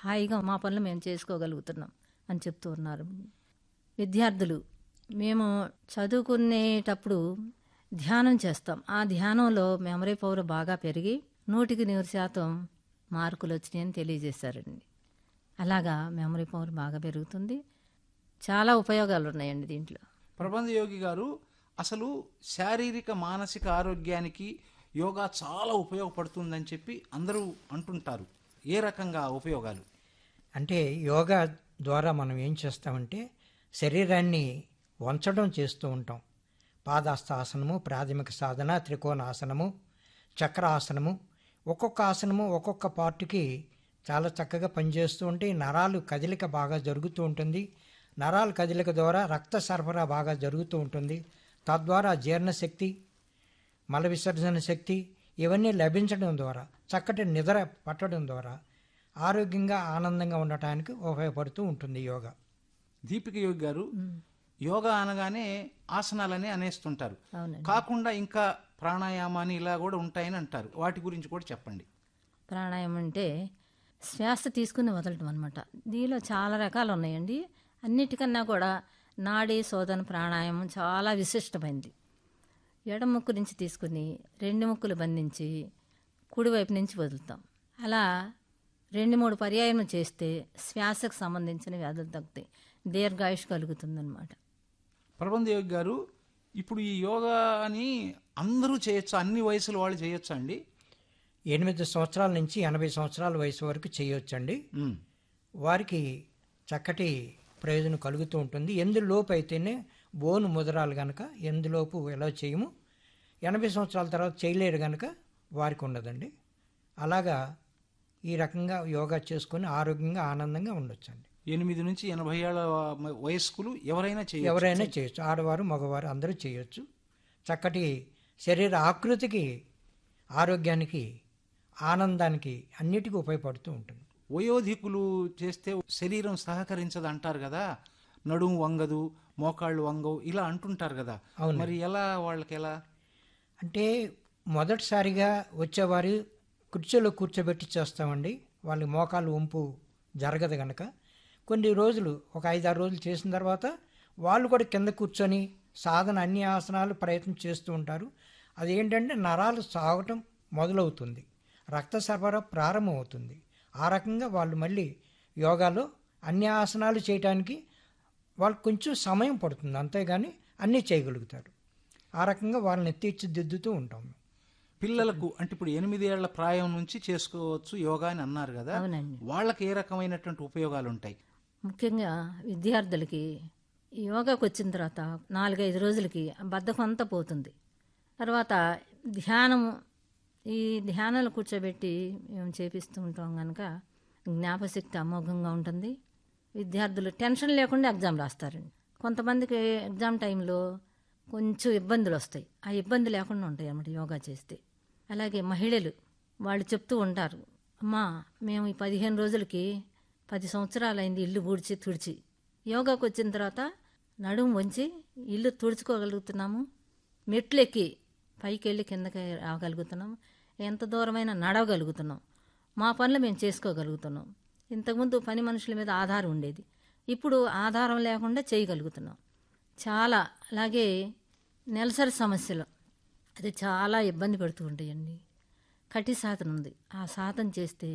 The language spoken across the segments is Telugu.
హాయిగా మా పనులు మేము చేసుకోగలుగుతున్నాం అని చెప్తూ ఉన్నారు విద్యార్థులు మేము చదువుకునేటప్పుడు ధ్యానం చేస్తాం ఆ ధ్యానంలో మెమరీ పవర్ బాగా పెరిగి నూటికి నూరు శాతం మార్కులు వచ్చినాయని తెలియజేశారండి అలాగా మెమరీ పవర్ బాగా పెరుగుతుంది చాలా ఉపయోగాలు ఉన్నాయండి దీంట్లో ప్రబంధ యోగి గారు అసలు శారీరక మానసిక ఆరోగ్యానికి యోగా చాలా ఉపయోగపడుతుందని చెప్పి అందరూ అంటుంటారు ఏ రకంగా ఉపయోగాలు అంటే యోగా ద్వారా మనం ఏం చేస్తామంటే శరీరాన్ని వంచడం చేస్తూ ఉంటాం పాదాస్తాసనము ప్రాథమిక సాధన త్రికోణాసనము చక్రాసనము ఒక్కొక్క ఆసనము ఒక్కొక్క పార్ట్కి చాలా చక్కగా పనిచేస్తూ ఉంటే ఈ నరాలు కదలిక బాగా జరుగుతూ ఉంటుంది నరాల కదలిక ద్వారా రక్త సరఫరా బాగా జరుగుతూ ఉంటుంది తద్వారా జీర్ణశక్తి మల విసర్జన శక్తి ఇవన్నీ లభించడం ద్వారా చక్కటి నిద్ర పట్టడం ద్వారా ఆరోగ్యంగా ఆనందంగా ఉండటానికి ఉపయోగపడుతూ ఉంటుంది యోగా దీపిక యోగి గారు యోగా అనగానే ఆసనాలని అనేస్తుంటారు అవునండి కాకుండా ఇంకా ప్రాణాయామాన్ని ఇలా కూడా ఉంటాయని అంటారు వాటి గురించి కూడా చెప్పండి ప్రాణాయామం అంటే శ్వాస తీసుకుని వదలటం అనమాట దీనిలో చాలా రకాలు ఉన్నాయండి అన్నిటికన్నా కూడా నాడీ శోధన ప్రాణాయామం చాలా విశిష్టమైంది ఎడమ ముక్కు నుంచి తీసుకుని రెండు ముక్కులు బంధించి కుడివైపు నుంచి వదులుతాం అలా రెండు మూడు పర్యాయం చేస్తే శ్వాసకు సంబంధించిన వ్యాధులు తగ్గుతాయి దీర్ఘాయుష్ కలుగుతుందన్నమాట ప్రబంధ యోగి గారు ఇప్పుడు ఈ యోగాని అందరూ చేయొచ్చు అన్ని వయసుల వాళ్ళు చేయొచ్చు అండి ఎనిమిది సంవత్సరాల నుంచి ఎనభై సంవత్సరాల వయసు వరకు చేయొచ్చండి ఉమ్. వారికి చక్కటి ప్రయోజనం కలుగుతూ ఉంటుంది ఎందులోపు అయితేనే బోను ముదరాలు గనక ఎందులోపు ఎలా చేయము ఎనభై సంవత్సరాల తర్వాత చేయలేరు గనక వారికి ఉండదండి అలాగా ఈ రకంగా యోగా చేసుకొని ఆరోగ్యంగా ఆనందంగా ఉండొచ్చండి ఎనిమిది నుంచి ఎనభై ఏళ్ళ వయస్కులు ఎవరైనా చేయొచ్చు ఎవరైనా చేయొచ్చు ఆడవారు మగవారు అందరూ చేయొచ్చు చక్కటి శరీర ఆకృతికి ఆరోగ్యానికి ఆనందానికి అన్నిటికీ ఉపయోగపడుతూ ఉంటుంది వయోధికులు చేస్తే శరీరం సహకరించదు అంటారు కదా నడుము వంగదు మోకాళ్ళు వంగవు ఇలా అంటుంటారు కదా అవును. మరి ఎలా వాళ్ళకి ఎలా అంటే మొదటిసారిగా వచ్చేవారు కుర్చీలో కూర్చోబెట్టి చేస్తామండి వాళ్ళ మోకాలు వంపు జరగదు గనక కొన్ని రోజులు ఒక ఐదారు రోజులు చేసిన తర్వాత వాళ్ళు కూడా కింద కూర్చొని సాధన అన్ని ఆసనాలు ప్రయత్నం చేస్తూ ఉంటారు అదేంటంటే నరాలు సాగటం మొదలవుతుంది రక్త సరఫరా ప్రారంభమవుతుంది ఆ రకంగా వాళ్ళు మళ్ళీ యోగాలో అన్ని ఆసనాలు చేయటానికి వాళ్ళకి కొంచెం సమయం పడుతుంది అంతేగాని అన్నీ చేయగలుగుతారు ఆ రకంగా వాళ్ళని తీర్చిదిద్దుతూ ఉంటాం మేము. పిల్లలకు అంటే ఇప్పుడు ఎనిమిది ఏళ్ల ప్రాయం నుంచి చేసుకోవచ్చు యోగా అని అన్నారు కదా అవునండి వాళ్ళకి ఏ రకమైనటువంటి ఉపయోగాలు ఉంటాయి ముఖ్యంగా విద్యార్థులకి ఈ యోగాకు వచ్చిన తర్వాత నాలుగైదు రోజులకి ఆ బద్ధకం అంతా పోతుంది తర్వాత ధ్యానం ఈ ధ్యానాలు కూర్చోబెట్టి మేము చేపిస్తూ ఉంటాం కనుక జ్ఞాపశక్తి అమోఘంగా ఉంటుంది విద్యార్థులు టెన్షన్ లేకుండా ఎగ్జామ్ రాస్తారండి కొంతమందికి ఎగ్జామ్ టైంలో కొంచెం ఇబ్బందులు వస్తాయి ఆ ఇబ్బంది లేకుండా ఉంటాయి అన్నమాట యోగా చేస్తే అలాగే మహిళలు వాళ్ళు చెప్తూ ఉంటారు అమ్మా మేము ఈ పదిహేను రోజులకి పది సంవత్సరాలైంది ఇల్లు ఊడ్చి తుడిచి యోగాకు వచ్చిన తర్వాత నడుము వంచి ఇల్లు తుడుచుకోగలుగుతున్నాము మెట్లు ఎక్కి పైకి వెళ్ళి కిందకి రాగలుగుతున్నాం ఎంత దూరమైనా నడవగలుగుతున్నాం మా పనులు మేము చేసుకోగలుగుతున్నాం ఇంతకుముందు పని మనుషుల మీద ఆధారం ఉండేది ఇప్పుడు ఆధారం లేకుండా చేయగలుగుతున్నాం చాలా అలాగే నెలసరి సమస్యలు అది చాలా ఇబ్బంది పెడుతూ ఉంటాయండి కటి సాధన ఉంది ఆ సాధన చేస్తే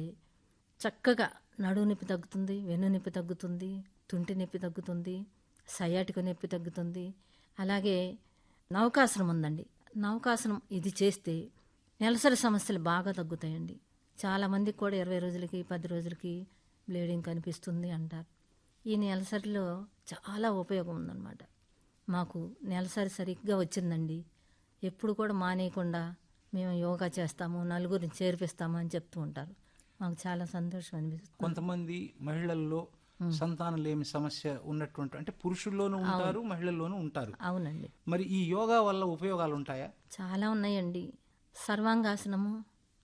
చక్కగా నడువు నొప్పి తగ్గుతుంది వెన్ను నొప్పి తగ్గుతుంది తుంటి నొప్పి తగ్గుతుంది సయాటిక నొప్పి తగ్గుతుంది అలాగే నౌకాసనం ఉందండి నౌకాసనం ఇది చేస్తే నెలసరి సమస్యలు బాగా తగ్గుతాయండి చాలామందికి కూడా ఇరవై రోజులకి పది రోజులకి బ్లీడింగ్ కనిపిస్తుంది అంటారు ఈ నెలసరిలో చాలా ఉపయోగం ఉందన్నమాట మాకు నెలసరి సరిగ్గా వచ్చిందండి ఎప్పుడు కూడా మానేయకుండా మేము యోగా చేస్తాము నలుగురిని చేర్పిస్తాము అని చెప్తూ ఉంటారు మాకు చాలా సంతోషం అనిపిస్తుంది కొంతమంది మహిళల్లో సంతానం లేమి సమస్య ఉన్నటువంటి అంటే పురుషుల్లోనూ ఉంటారు మహిళల్లోనూ ఉంటారు అవునండి మరి ఈ యోగా వల్ల ఉపయోగాలు ఉంటాయా చాలా ఉన్నాయండి సర్వాంగాసనము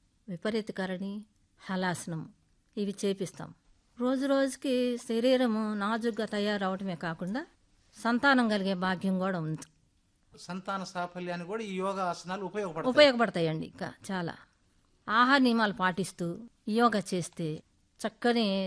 విపరీతకరణి హలాసనము ఇవి చేపిస్తాం రోజు రోజుకి శరీరము నాజుగ్గా తయారవటమే కాకుండా సంతానం కలిగే భాగ్యం కూడా ఉంది సంతాన సాఫల్యాన్ని కూడా ఈ యోగా ఆసనాలు ఉపయోగపడతాయి ఉపయోగపడతాయండి ఇంకా చాలా ఆహార నియమాలు పాటిస్తూ యోగా చేస్తే చక్కని